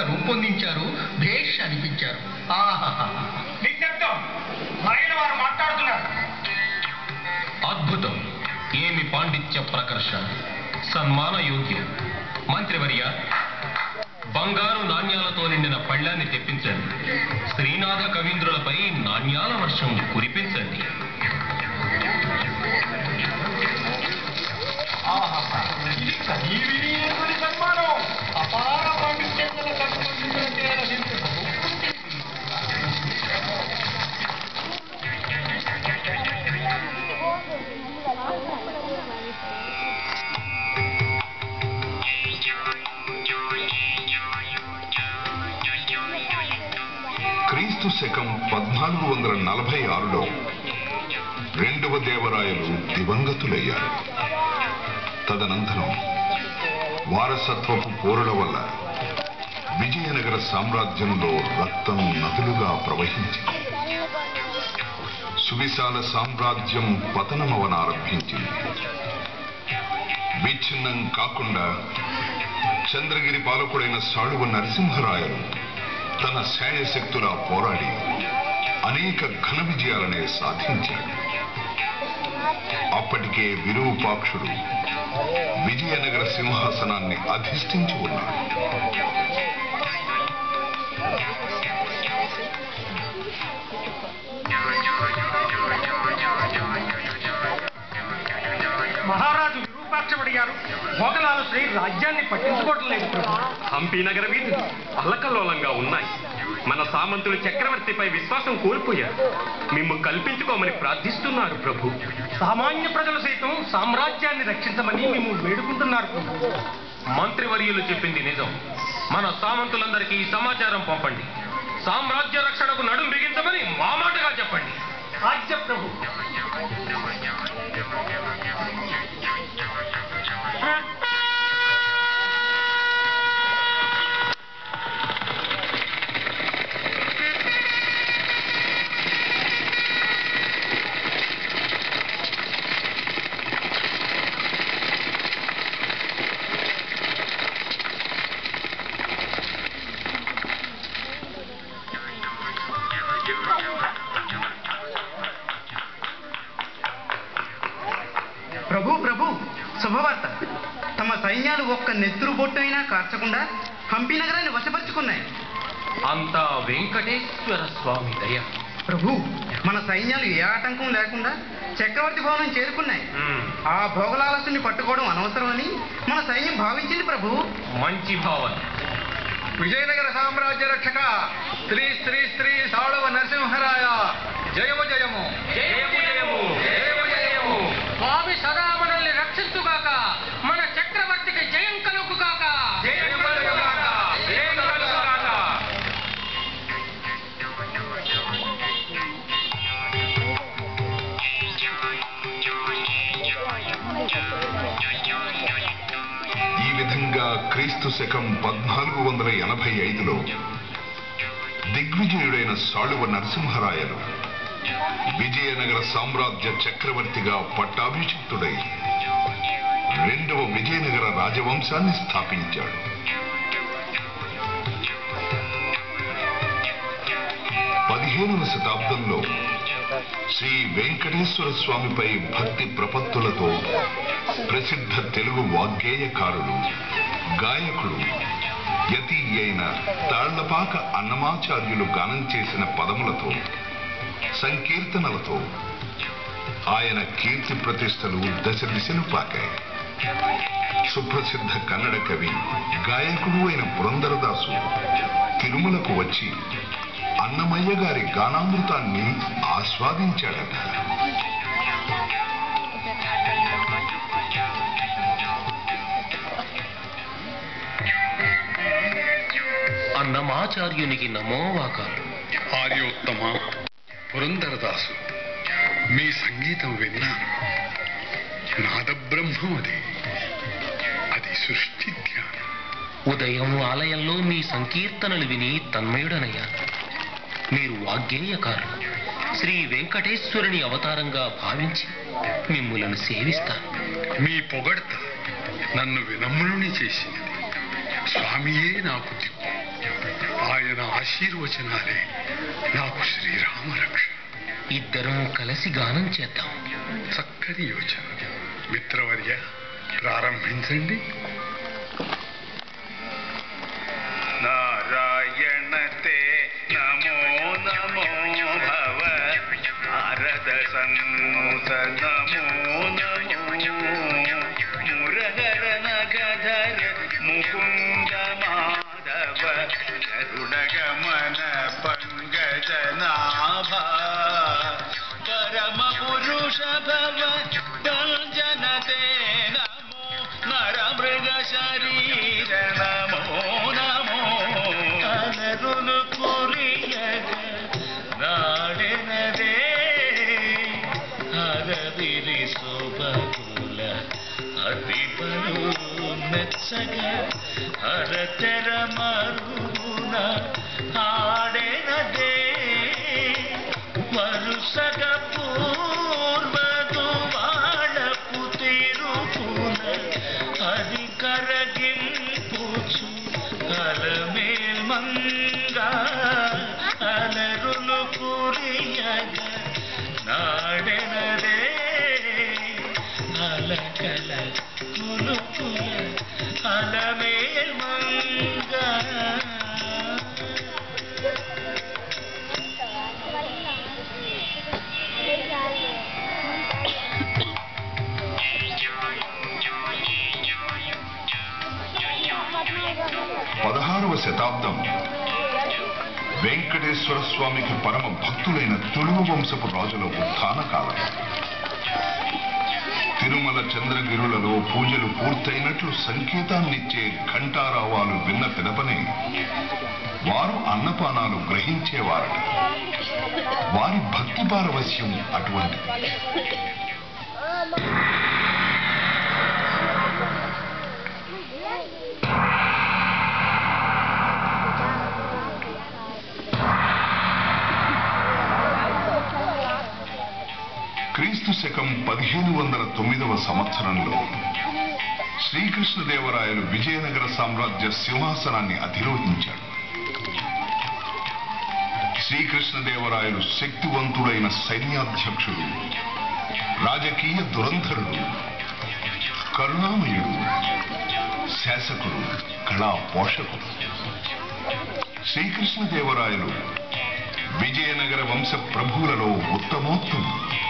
రూపొందించారు భేష్ అనిపించారు ఆహాహా నిశ్శబ్దం మరైన వారు మాట్లాడుతున్నారు అద్భుతం ఏమి పాండిత్య ప్రకర్ష సన్మాన యోగ్యం మంత్రివర్య బంగారు నాణ్యాలతో నిండిన పళ్ళాన్ని తెప్పించండి శ్రీనాథ కవీంద్రులపై నాణ్యాల వర్షం కురిపించండి ఆహాహా. ఇది కనీవిని ఎరుగని సన్మానం అపార పాండిత్యం గల కట్టుకుంటున్నట్టే రచించు. క్రీస్తు శకం పద్నాలుగు వందల నలభై ఆరులో రెండవ దేవరాయలు దివంగతులయ్యారు తదనంతరం వారసత్వపు పోరుల వల్ల విజయనగర సామ్రాజ్యంలో రక్తం నదులుగా ప్రవహించింది సువిశాల సామ్రాజ్యం పతనమవనారంభించింది విచ్ఛిన్నం కాకుండా చంద్రగిరి పాలకుడైన సాళువ నరసింహరాయలు తన శాయశక్తులా పోరాడి అనేక ఘన విజయాలనే సాధించాడు అప్పటికే విరూపాక్షుడు విజయనగర సింహాసనాన్ని అధిష్ఠించి ఉన్నాడు మహారాజు విరూపాక్షమడిగారు భోగలాల శ్రీ రాజ్యాన్ని పట్టించుకోవటం లేదు ప్రభు హంపి నగర వీధులు అల్లకల్లోలంగా ఉన్నాయి మన సామంతులు చక్రవర్తిపై విశ్వాసం కోల్పోయారు మిమ్ము కల్పించుకోమని ప్రార్థిస్తున్నారు ప్రభు సామాన్య ప్రజలు సైతం సామ్రాజ్యాన్ని రక్షించమని మేము వేడుకుంటున్నారు ప్రభు మంత్రివర్యులు చెప్పింది నిజం మన సామంతులందరికీ ఈ సమాచారం పంపండి సామ్రాజ్య రక్షణకు నడుం బిగించమని మా మాటగా చెప్పండి ఆజ్ఞ ప్రభు ప్రభు ప్రభు శుభవార్త తమ సైన్యాలు ఒక్క నెత్తురు బొట్టైనా కార్చకుండా హంపి నగరాన్ని వశపరుచుకున్నాయి అంతా వెంకటేశ్వర స్వామి దయ ప్రభు మన సైన్యాలు ఏ ఆటంకం లేకుండా చక్రవర్తి భవనం చేరుకున్నాయి మ్మ్. ఆ భోగలాలసుని పట్టుకోవడం అనవసరమని మన సైన్యం భావించింది ప్రభు మంచి భావన విజయనగర సామ్రాజ్య రక్షక శ్రీ శ్రీ శ్రీ సాళవ నరసింహరాయ జయము జయము జయము జయము జయము జయము స్వామి సదా మనల్ని రక్షించుగాక మన చక్రవర్తికి జయం కలుగుగాక జయం కలుగుగాక, జయం కలుగుగాక. ఈ విధంగా క్రీస్తు శకం పద్నాలుగు వందల ఎనభై ఐదులో దిగ్విజయుడైన సాళువ నరసింహరాయలు విజయనగర సామ్రాజ్య చక్రవర్తిగా పట్టాభిషిక్తుడై రెండవ విజయనగర రాజవంశాన్ని స్థాపించాడు పదిహేనవ శతాబ్దంలో శ్రీ వెంకటేశ్వర స్వామిపై భక్తి ప్రపత్తులతో ప్రసిద్ధ తెలుగు వాగ్గేయకారుడు గాయకుడు యతి అయిన తాళ్లపాక అన్నమాచార్యులు గానం చేసిన పదములతో సంకీర్తనలతో ఆయన కీర్తి ప్రతిష్టలు దశ దిశలు పాకాయి సుప్రసిద్ధ కన్నడ కవి గాయకుడు అయిన పురందరదాసు తిరుమలకు వచ్చి అన్నమయ్య గారి గానామృతాన్ని ఆస్వాదించాడట అన్నమాచార్యునికి నమోవాకాలు ఆర్యోత్తమ పురందరదాసు మీ సంగీతం విన్నాను నాదబ్రహ్మం అది అది సృష్టి ధ్యానం ఉదయం ఆలయంలో మీ సంకీర్తనలు విని తన్మయుడనయ్యాను మీరు వాగ్గేయకారు శ్రీ వెంకటేశ్వరుని అవతారంగా భావించి మిమ్ములను సేవిస్తాను మీ పొగడ్త నన్ను వినమ్రుని చేసినది స్వామియే నాకు దిక్కు ఆయన ఆశీర్వచనాలే నాకు శ్రీరామ రక్ష ఇద్దరం కలిసి గానం చేద్దాం చక్కని యోచన మిత్రవర్య ప్రారంభించండి నారాయణతే నమో నమో భవ నారద సన్నుత నమో నమో మురగర నగధర ముకుంద మాధవ గరుడగమన పంగజ నాభ పరమ పురుష భవ భంజనతే నమో నర మృగ శరీర నమో నమో అనరులు కురియగ నాడినదే అరవిరి శోభగుల అతిపలు మెచ్చగ అరతెర మరుగున ఆడెనదే వరుసగ పూర్వదు వాడపు తిరుపున అది కరగింపుచు అలమేల్ మంగా అలరులు కురియగ నాడెనదే అలకల కులుకుల అలమేల్ మంగా పదహారవ శతాబ్దం వెంకటేశ్వర స్వామికి పరమ భక్తులైన తులువ వంశపు రాజుల ఉత్థాన కాలం తిరుమల చంద్రగిరులలో పూజలు పూర్తయినట్లు సంకేతాన్నిచ్చే ఘంటారావాలు విన్న పిదపనే వారు అన్నపానాలు గ్రహించేవారట వారి భక్తి పారవస్యం అటువంటిది క్రీస్తు శకం పదిహేను వందల తొమ్మిదవ సంవత్సరంలో శ్రీకృష్ణదేవరాయలు విజయనగర సామ్రాజ్య సింహాసనాన్ని అధిరోహించాడు శ్రీకృష్ణదేవరాయలు శక్తివంతుడైన సైన్యాధ్యక్షుడు రాజకీయ దురంధరుడు కరుణామయుడు శాసకుడు కళా పోషకుడు శ్రీకృష్ణదేవరాయలు విజయనగర వంశ ప్రభువులలో ఉత్తమోత్తముడు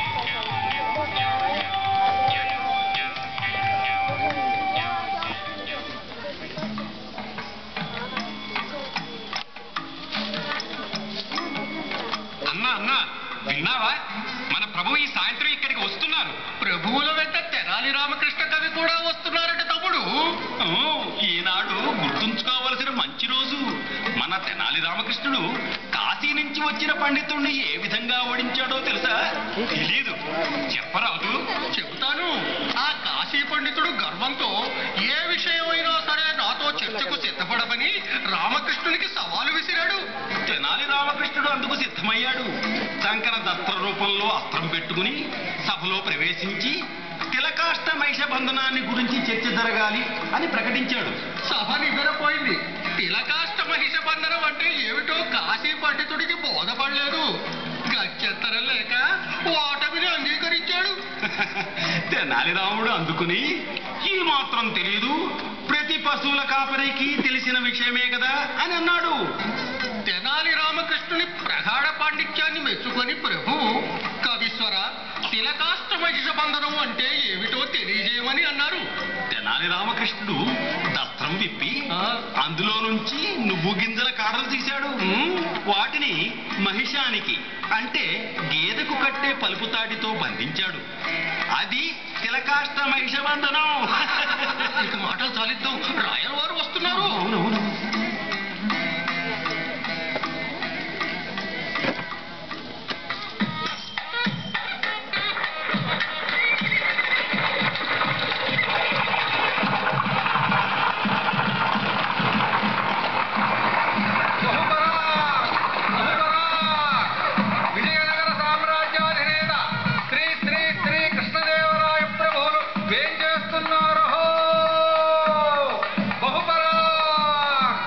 అన్నా అన్నా విన్నావా మన ప్రభు ఈ సాయంత్రం ఇక్కడికి వస్తున్నారు ప్రభువుల వెంట తెనాలి రామకృష్ణ కవి కూడా వస్తున్నారట తమ్ముడు ఈనాడు గుర్తుంచుకోవలసిన మంచి రోజు మన తెనాలి రామకృష్ణుడు కాశీ నుంచి వచ్చిన పండితుణ్ణి ఏ విధంగా ఓడించాడో తెలుసా తెలీదు చెప్పరాదు చెబుతాను ఆ కాశీ పండితుడు గర్వంతో ఏ విషయమైనా సరే నాతో చర్చకు సిద్ధపడమని రామకృష్ణునికి సవాలు విసిరాడు తెనాలి రామకృష్ణుడు అందుకు సిద్ధమయ్యాడు శంకర దస్త్ర రూపంలో అస్త్రం పెట్టుకుని సభలో ప్రవేశించి తిలకాష్ట మహిష బంధనాన్ని గురించి చర్చ జరగాలి అని ప్రకటించాడు సభ నివ్వెరపోయింది తిలకాష్ట మహిష బంధనం అంటే ఏమిటో కాశీ పండితుడికి బోధపడలేదు గత్యంతరం లేక ఓటమిని అంగీకరించాడు తెనాలి రాముడు అందుకుని ఈ మాత్రం తెలీదు ప్రతి పశువుల కాపరికి తెలిసిన విషయమే కదా అని అన్నాడు తెనాలి రామకృష్ణుని ప్రగాఢ పాండిత్యాన్ని మెచ్చుకొని ప్రభు కవీశ్వర తిలకాష్ట మహిష బంధనం అంటే ఏమిటో తెలియజేయమని అన్నారు తెనాలి రామకృష్ణుడు దస్త్రం విప్పి అందులో నుంచి నువ్వు గింజల కాడలు తీశాడు వాటిని మహిషానికి అంటే గేదెకు కట్టే పలుపు తాటితో బంధించాడు అది తిలకాష్ట మహిష బంధనం ఇక మాటలు చాలిద్దాం రాయల వారు వస్తున్నారు అవునవును విజయనగర సామ్రాజ్యాధినేత శ్రీ శ్రీ శ్రీ కృష్ణదేవరాయ ప్రభువులు వేం చేస్తున్నారు బహుపరా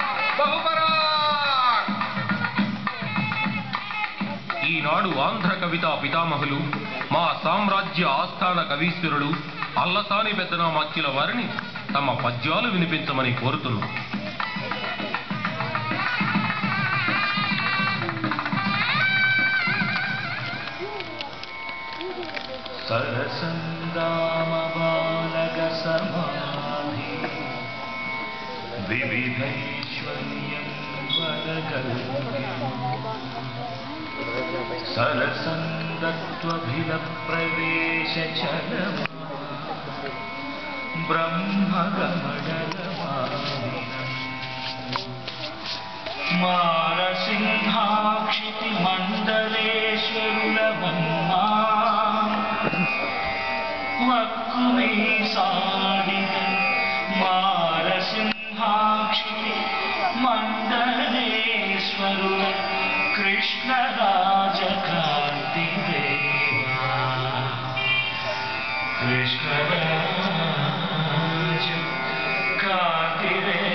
నాడు ఆంధ్ర కవితా పితామహులు మా సామ్రాజ్య ఆస్థాన కవీశ్వరులు అల్లసాని పెద్దనామాచ్యుల వారిని తమ పద్యాలు వినిపించమని కోరుతున్నాం सरसङ्गामबालकसमाधि विविधैश्वर्यं वदगल् सरसङ्गत्वभिलप्रवेशचलम् ब्रह्मगमडलमालिनम् మారసింహాక్షితిమండలేశ్వరులవమ్మా వక్కుమీ సాడిత మారసింహాక్షితి మండలేశ్వరుల కృష్ణరాజకాంతి దేవా కృష్ణరాజ కాంతి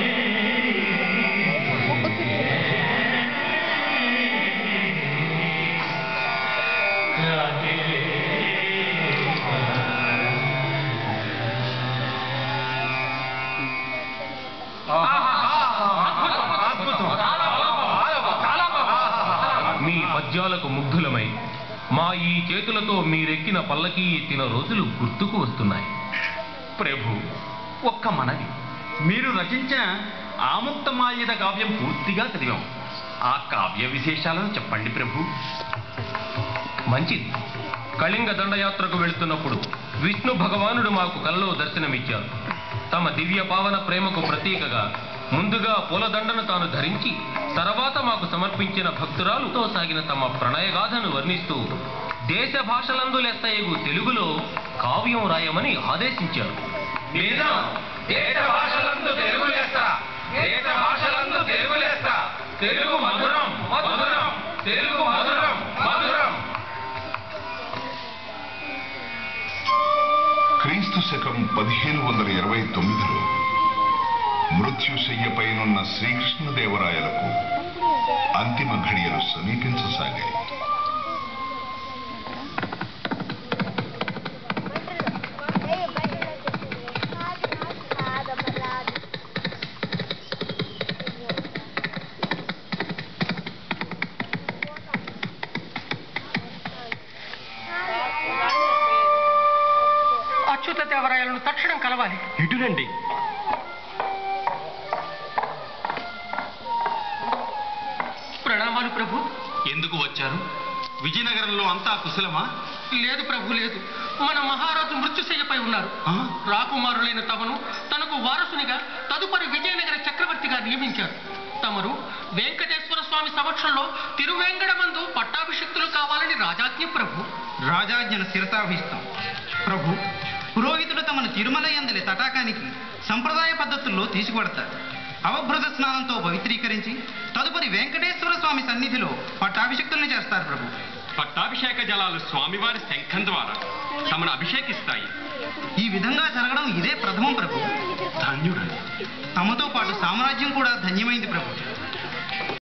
మీ పద్యాలకు ముగ్ధులమై మా ఈ చేతులతో మీరెక్కిన పల్లకి ఎత్తిన రోజులు గుర్తుకు వస్తున్నాయి ప్రభు ఒక్క మనవి మీరు రచించిన ఆముక్తమాల్యద కావ్యం పూర్తిగా చదివాం ఆ కావ్య విశేషాలను చెప్పండి ప్రభు మంచిది కళింగ దండయాత్రకు వెళుతున్నప్పుడు విష్ణు భగవానుడు మాకు కలలో దర్శనమిచ్చారు తమ దివ్య పావన ప్రేమకు ప్రతీకగా ముందుగా పూలదండను తాను ధరించి తర్వాత మాకు సమర్పించిన భక్తురాలుతో సాగిన తమ ప్రణయగాథను వర్ణిస్తూ దేశ భాషలందు లెస్తయగు తెలుగులో కావ్యం రాయమని ఆదేశించారు దేశ భాషలందు తెలుగు లెస్స దేశ భాషలందు తెలుగు లెస్స తెలుగు మధురం మధురం తెలుగు మధురం మధురం క్రీస్తు శకం పదిహేను వందల ఇరవై తొమ్మిదిలో మృత్యుశయ్యపైనున్న శ్రీకృష్ణదేవరాయలకు అంతిమ ఘడియలు సమీపించసాగాయి అచ్యుత దేవరాయలను తక్షణం కలవాలి ఇటునండి ప్రణామాలు ప్రభు ఎందుకు వచ్చారు విజయనగరంలో అంతా కుశలమా లేదు ప్రభు లేదు మన మహారాజు మృత్యుశయ్యపై ఉన్నారు ఆ? రాకుమారులైన తమను తనకు వారసునిగా తదుపరి విజయనగర చక్రవర్తిగా నియమించారు తమరు వెంకటేశ్వర స్వామి సమక్షంలో తిరువేంగడమందు పట్టాభిషిక్తులు కావాలని రాజాజ్ఞ ప్రభు రాజాజ్ఞను శిరసావహిస్తాం ప్రభు పురోహితుడు తమను తిరుమల యందలి తటాకానికి సంప్రదాయ పద్ధతుల్లో తీసుకువడతారు అవభృత స్నానంతో పవిత్రీకరించి తదుపరి వెంకటేశ్వర స్వామి సన్నిధిలో పట్టాభిషిక్తుల్ని చేస్తారు ప్రభు పట్టాభిషేక జలాలు స్వామివారి శంఖం ద్వారా తమను అభిషేకిస్తాయి ఈ విధంగా జరగడం ఇదే ప్రథమం ప్రభు ధన్యుడు తమతో పాటు సామ్రాజ్యం కూడా ధన్యమైంది ప్రభు